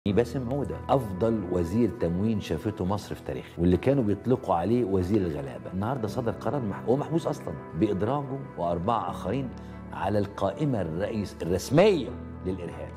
باسم عودة أفضل وزير تموين شافته مصر في تاريخها واللي كانوا بيطلقوا عليه وزير الغلابة النهاردة صدر قرار مح... هو محبوس أصلا بإدراجه وأربعة آخرين على القائمة الرئيس الرسمية للإرهاب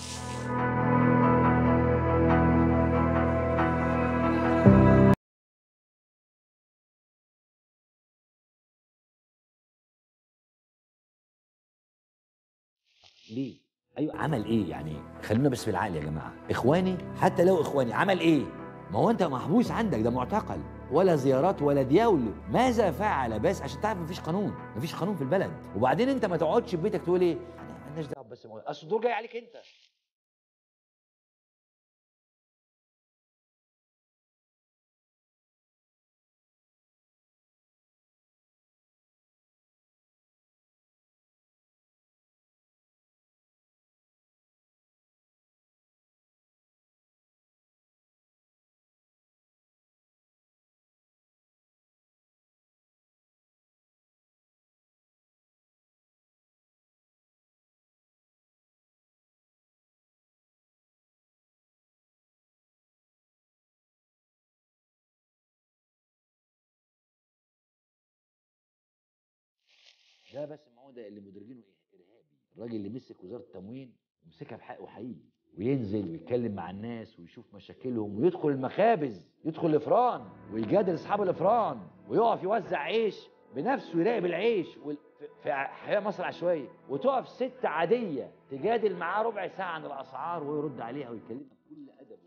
ليه؟ ايوه عمل ايه يعني خلونا بس في العقل يا جماعه اخواني حتى لو اخواني عمل ايه ما هو انت محبوس عندك ده معتقل ولا زيارات ولا دياول ماذا فعل بس عشان تعرف مفيش قانون مفيش قانون في البلد وبعدين انت ما تقعدش في بيتك تقول ايه احنا مالناش دعوه بس اصل الدور جاي عليك انت ده بس معودة اللي مدرجينه ايه ارهابي الراجل اللي مسك وزاره التموين ومسكها بحقه حقيقي وينزل ويتكلم مع الناس ويشوف مشاكلهم ويدخل المخابز يدخل الافران ويجادل اصحاب الافران ويقف يوزع عيش بنفسه يراقب العيش وال- في- في حياه مصر العشوائيه وتقف ست عاديه تجادل معاه ربع ساعه عن الاسعار ويرد عليها ويكلمها بكل ادب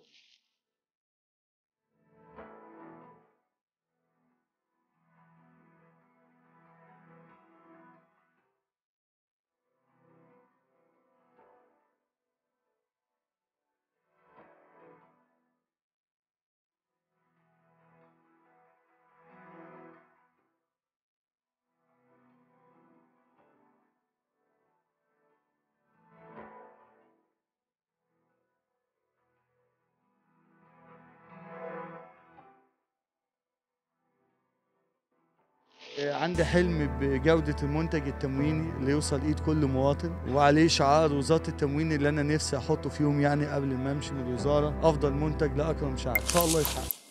عندي حلم بجودة المنتج التمويني اللي يوصل ايد كل مواطن وعليه شعار وزارة التموين اللي انا نفسي احطه في يوم يعني قبل ما امشي من الوزارة افضل منتج لاكرم شعب ان شاء الله يتحقق